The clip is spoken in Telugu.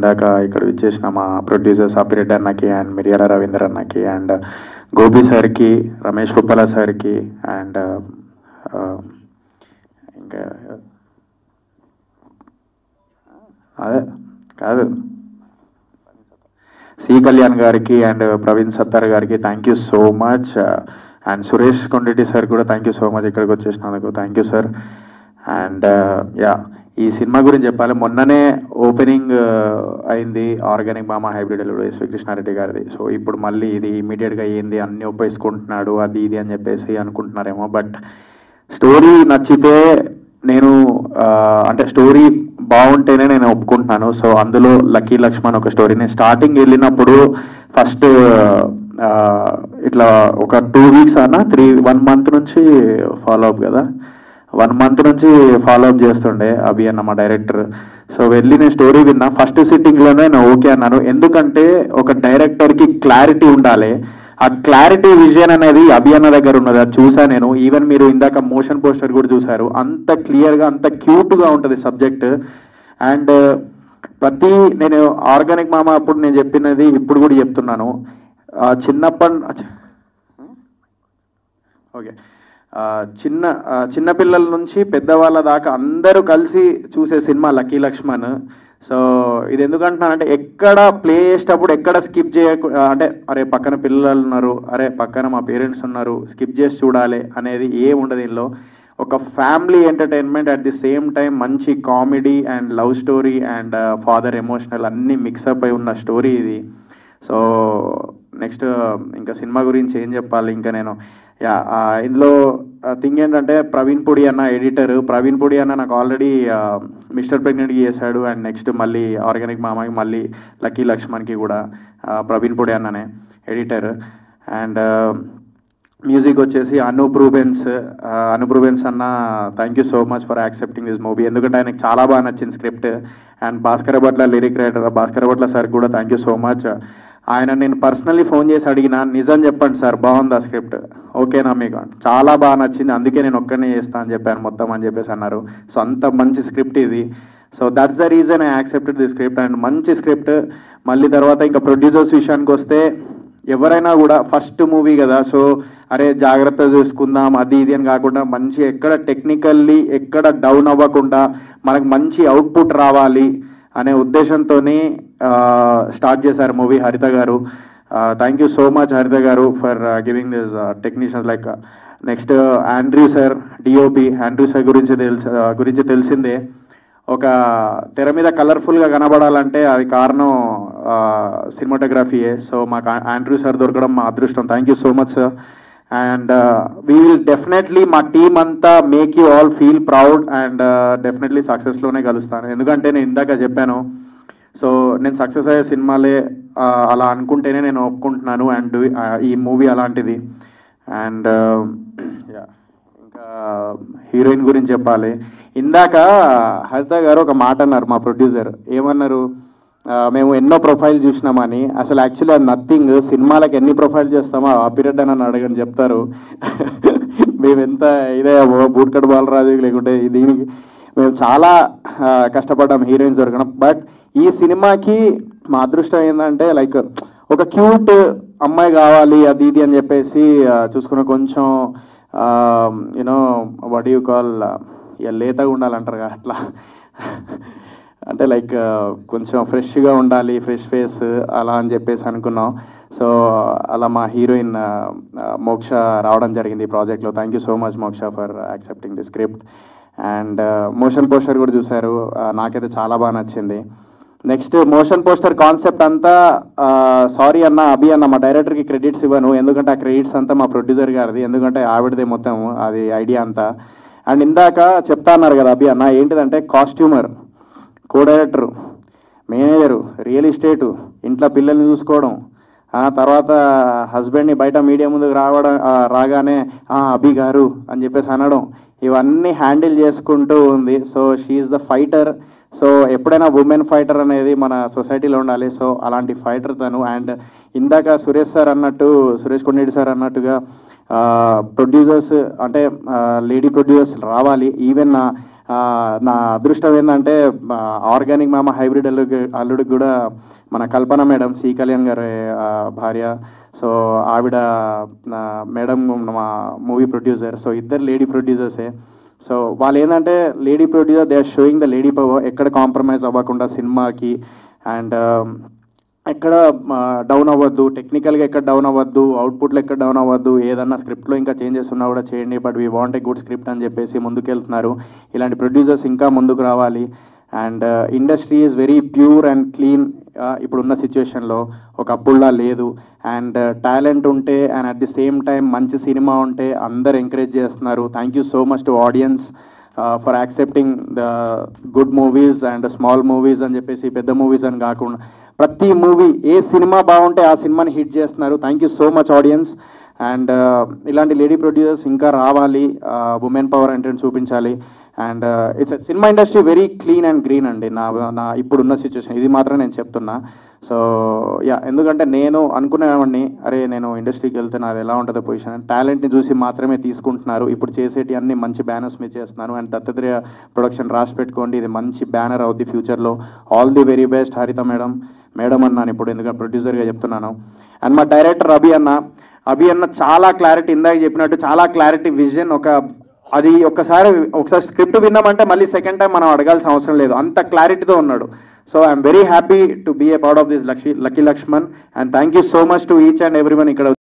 ఇందాక ఇక్కడ విచ్చేసిన మా ప్రొడ్యూసర్స్ అపిరెడ్డి అన్నకి అండ్ మిరియాల రవీందర్ అన్నకి అండ్ గోపి సార్కి రమేష్ పుప్పల సార్కి అండ్ ఇంకా అదే కాదు సి కళ్యాణ్ గారికి అండ్ ప్రవీణ్ సత్తార్ గారికి thank you so much and Suresh Kondeddi sir కూడా థ్యాంక్ యూ సో మచ్ ఇక్కడికి వచ్చేసినందుకు thank you sir and yeah ఈ సినిమా గురించి చెప్పాలి మొన్ననే ఓపెనింగ్ అయింది ఆర్గానిక్ మామా హైబ్రిడ్ ఎల్లుడు ఎస్వి కృష్ణారెడ్డి గారిది సో ఇప్పుడు మళ్ళీ ఇది ఇమీడియట్గా ఏంది అన్ని ఒప్పేసుకుంటున్నాడు అది ఇది అని చెప్పేసి అనుకుంటున్నారేమో బట్ స్టోరీ నచ్చితే నేను ఆ, అంటే స్టోరీ బాగుంటేనే నేను ఒప్పుకుంటున్నాను సో అందులో లక్కీ లక్ష్మణ్ ఒక స్టోరీ నేను స్టార్టింగ్ వెళ్ళినప్పుడు ఫస్ట్ ఇట్లా ఒక టూ వీక్స్ అన్న త్రీ వన్ మంత్ నుంచి ఫాలో అప్ కదా వన్ మంత్ నుంచి ఫాలో అప్ చేస్తుండే అభి అన్న మా డైరెక్టర్ సో వెళ్ళి నేను స్టోరీ విన్నా ఫస్ట్ సిట్టింగ్లోనే నేను ఓకే అన్నాను ఎందుకంటే ఒక డైరెక్టర్కి క్లారిటీ ఉండాలి ఆ క్లారిటీ విజన్ అనేది అభియాన దగ్గర ఉన్నది అది చూసా నేను ఈవెన్ మీరు ఇందాక మోషన్ పోస్టర్ కూడా చూసారు అంత క్లియర్గా అంత క్యూట్గా ఉంటుంది సబ్జెక్ట్ అండ్ ప్రతి నేను ఆర్గానిక్ మామ అప్పుడు నేను చెప్పినది ఇప్పుడు కూడా చెప్తున్నాను ఆ చిన్నప్పటి ఓకే ఆ, చిన్న ఆ, చిన్న పిల్లల నుంచి పెద్దవాళ్ళ దాకా అందరూ కలిసి చూసే సినిమా లక్కీ లక్ష్మణ్ సో ఇది ఎందుకంటున్నానంటే ఎక్కడ ప్లే చేసేటప్పుడు ఎక్కడ స్కిప్ చేయకు ఆ, అంటే అరే పక్కన పిల్లలు ఉన్నారు అరే పక్కన మా పేరెంట్స్ ఉన్నారు స్కిప్ చేసి చూడాలి అనేది ఏం ఉండదు దీనిలో ఒక family entertainment at the same time మంచి comedy and love story and father emotional అన్నీ మిక్సప్ అయి ఉన్న స్టోరీ ఇది సో నెక్స్ట్ ఇంకా సినిమా గురించి ఏం చెప్పాలి ఇంకా నేను యా ఆ, ఇందులో థింగ్ ఏంటంటే ప్రవీణ్ పొడి అన్న ఎడిటర్ ప్రవీణ్ పొడి అన్న నాకు ఆల్రెడీ మిస్టర్ ప్రెగ్నెంట్కి చేశాడు అండ్ నెక్స్ట్ మళ్ళీ ఆర్గానిక్ మామకి మళ్ళీ లక్కీ లక్ష్మణ్కి కూడా ఆ, ప్రవీణ్ పొడి అన్ననే ఎడిటర్ అండ్ మ్యూజిక్ వచ్చేసి అనూప్ రూబెన్స్ ఆ, అనూప్ రూబెన్స్ అన్న thank you so much for accepting this movie ఎందుకంటే ఆయనకు చాలా బాగా నచ్చింది script and Bhaskar Bhatla lyric writer Bhaskar Bhatla sir కూడా థ్యాంక్ యూ సో మచ్ ఆయన నేను పర్సనల్లీ ఫోన్ చేసి అడిగిన నిజం చెప్పండి సార్ బాగుంది ఆ స్క్రిప్ట్ ఓకేనా మీకు చాలా బాగా నచ్చింది అందుకే నేను ఒక్కనే చేస్తా అని చెప్పాను మొత్తం అని చెప్పేసి అన్నారు సో అంత మంచి స్క్రిప్ట్ ఇది so that's the reason I accepted the script and మంచి స్క్రిప్ట్ మళ్ళీ తర్వాత ఇంకా ప్రొడ్యూసర్స్ విషయానికి వస్తే ఎవరైనా కూడా ఫస్ట్ మూవీ కదా సో అరే జాగ్రత్త చూసుకుందాం అది ఇది అని కాకుండా మంచి ఎక్కడ టెక్నికల్లీ ఎక్కడ డౌన్ అవ్వకుండా మనకు మంచి అవుట్పుట్ రావాలి అనే ఉద్దేశంతో స్టార్ట్ చేశారు మూవీ హరిత గారు thank you so much Haritha గారు for giving this technicians like next Andrew sir DOP Andrew sir గురించి తెలుసు గురించి తెలిసిందే ఒక తెర మీద కలర్ఫుల్గా కనబడాలంటే అది కారణం సినిమాటోగ్రఫీయే సో మాకు ఆండ్రూ సార్ దొరకడం మా అదృష్టం thank you so much sir and we will definitely మా టీమ్ అంతా make you all feel proud and definitely సక్సెస్లోనే కలుస్తాను ఎందుకంటే నేను ఇందాక చెప్పాను సో నేను సక్సెస్ అయ్యే సినిమాలే ఆ, అలా అనుకుంటేనే నేను ఒప్పుకుంటున్నాను అండ్ ఈ మూవీ అలాంటిది అండ్ ఇంకా హీరోయిన్ గురించి చెప్పాలి ఇందాక హరిత గారు ఒక మాట అన్నారు మా ప్రొడ్యూసర్ ఏమన్నారు ఆ, మేము ఎన్నో ప్రొఫైల్ చూసినామని అసలు యాక్చువల్లీ అది నథింగ్ సినిమాలకు ఎన్ని ప్రొఫైల్ చేస్తామో ఆ పీరియడ్ అని అడగని చెప్తారు మేము ఎంత ఇదే బూట్కట్ బాలరాజు లేకుంటే దీనికి మేము చాలా ఆ, కష్టపడ్డాం హీరోయిన్స్ దొరకడం బట్ ఈ సినిమాకి మా అదృష్టం ఏంటంటే లైక్ ఒక క్యూట్ అమ్మాయి కావాలి అది ఇది అని చెప్పేసి ఆ, చూసుకున్న కొంచెం యూనో వడ్ యూ కాల్ ఇక లేతగా ఉండాలంటారు కదా అట్లా అంటే లైక్ కొంచెం ఫ్రెష్గా ఉండాలి ఫ్రెష్ ఫేస్ అలా అని చెప్పేసి అనుకున్నాం సో అలా మా హీరోయిన్ మోక్ష రావడం జరిగింది ఈ ప్రాజెక్ట్లో thank you so much Moksha for accepting the script and motion poster కూడా చూశారు ఆ, నాకైతే చాలా బాగా నచ్చింది నెక్స్ట్ మోషన్ పోస్టర్ కాన్సెప్ట్ అంతా సారీ అన్న అభి అన్న మా డైరెక్టర్కి క్రెడిట్స్ ఇవ్వను ఎందుకంటే ఆ క్రెడిట్స్ అంతా మా ప్రొడ్యూసర్ గారిది ఎందుకంటే ఆవిడదే మొత్తం అది ఐడియా అంతా అండ్ ఇందాక చెప్తా అన్నారు కదా అభి అన్న ఏంటిదంటే costumer co director manager real estate ఇంట్లో పిల్లల్ని చూసుకోవడం ఆ తర్వాత హస్బెండ్ని బయట మీడియా ముందుకు రావడం ఆ, రాగానే "ఆ, అభి గారు అని చెప్పేసి అనడం ఇవన్నీ హ్యాండిల్ చేసుకుంటూ ఉంది so she's the fighter so ఎప్పుడైనా ఉమెన్ ఫైటర్ అనేది మన సొసైటీలో ఉండాలి సో అలాంటి ఫైటర్ తను అండ్ ఇందాక సురేష్ సార్ అన్నట్టు సురేష్ కొండేటి సార్ అన్నట్టుగా ప్రొడ్యూసర్స్ అంటే లేడీ ప్రొడ్యూసర్స్ రావాలి ఈవెన్ ఆ, నా అదృష్టం ఏంటంటే ఆర్గానిక్ మామ హైబ్రిడ్ అల్లుడు అల్లుడికి కూడా మన కల్పన మేడం సి కళ్యాణ్ గారి ఆ, భార్య సో ఆవిడ నా మేడం మా మూవీ ప్రొడ్యూసర్ సో ఇద్దరు లేడీ ప్రొడ్యూసర్సే సో వాళ్ళు ఏంటంటే lady producer they are showing the lady power ఎక్కడ కాంప్రమైజ్ అవ్వకుండా సినిమాకి అండ్ ఎక్కడ డౌన్ అవ్వద్దు టెక్నికల్గా ఎక్కడ డౌన్ అవ్వద్దు అవుట్పుట్లో ఎక్కడ డౌన్ అవ్వద్దు ఏదన్నా స్క్రిప్ట్లో ఇంకా చేంజెస్ ఉన్నా కూడా చేయండి but we want a good script అని చెప్పేసి ముందుకెళ్తున్నారు ఇలాంటి ప్రొడ్యూసర్స్ ఇంకా ముందుకు రావాలి and industry is very pure and clean ఇప్పుడున్న సిచ్యువేషన్లో ఒకప్పుడులా లేదు అండ్ టాలెంట్ ఉంటే and at the same time మంచి సినిమా ఉంటే అందరు ఎంకరేజ్ చేస్తున్నారు thank you so much to audience for accepting the good movies and small movies అని చెప్పేసి పెద్ద మూవీస్ అని కాకుండా ప్రతి మూవీ ఏ సినిమా బాగుంటే ఆ సినిమాని హిట్ చేస్తున్నారు thank you so much audience and ఇలాంటి లేడీ ప్రొడ్యూసర్స్ ఇంకా రావాలి ఉమెన్ పవర్ అంటే చూపించాలి and it's cinema industry very clean and green అండి నా నా ఇప్పుడున్న సిచ్యువేషన్ ఇది మాత్రం నేను చెప్తున్నా సో యా ఎందుకంటే నేను అనుకునేవాడిని అరే నేను ఇండస్ట్రీకి వెళ్తే నాది ఎలా ఉంటుందో పొజిషన్ టాలెంట్ని చూసి మాత్రమే తీసుకుంటున్నారు ఇప్పుడు చేసేటి అన్ని మంచి బ్యానర్స్ మీద చేస్తున్నారు అండ్ దత్తాత్రేయ ప్రొడక్షన్ రాసి పెట్టుకోండి ఇది మంచి బ్యానర్ అవుద్ది ఫ్యూచర్లో all the very best Haritha madam madam అన్నాను ఇప్పుడు ఎందుకంటే ప్రొడ్యూసర్గా చెప్తున్నాను అండ్ మా డైరెక్టర్ అభి అన్న అభి అన్న చాలా క్లారిటీ ఇందాక చెప్పినట్టు చాలా క్లారిటీ విజన్ ఒక అది ఒక్కసారి ఒకసారి స్క్రిప్ట్ విన్నామంటే మళ్ళీ సెకండ్ టైం మనం అడగాల్సిన అవసరం లేదు అంత క్లారిటీతో ఉన్నాడు so I'm very happy to be a part of this lucky lucky Lakshman and thank you so much to each and every one ఇక్కడ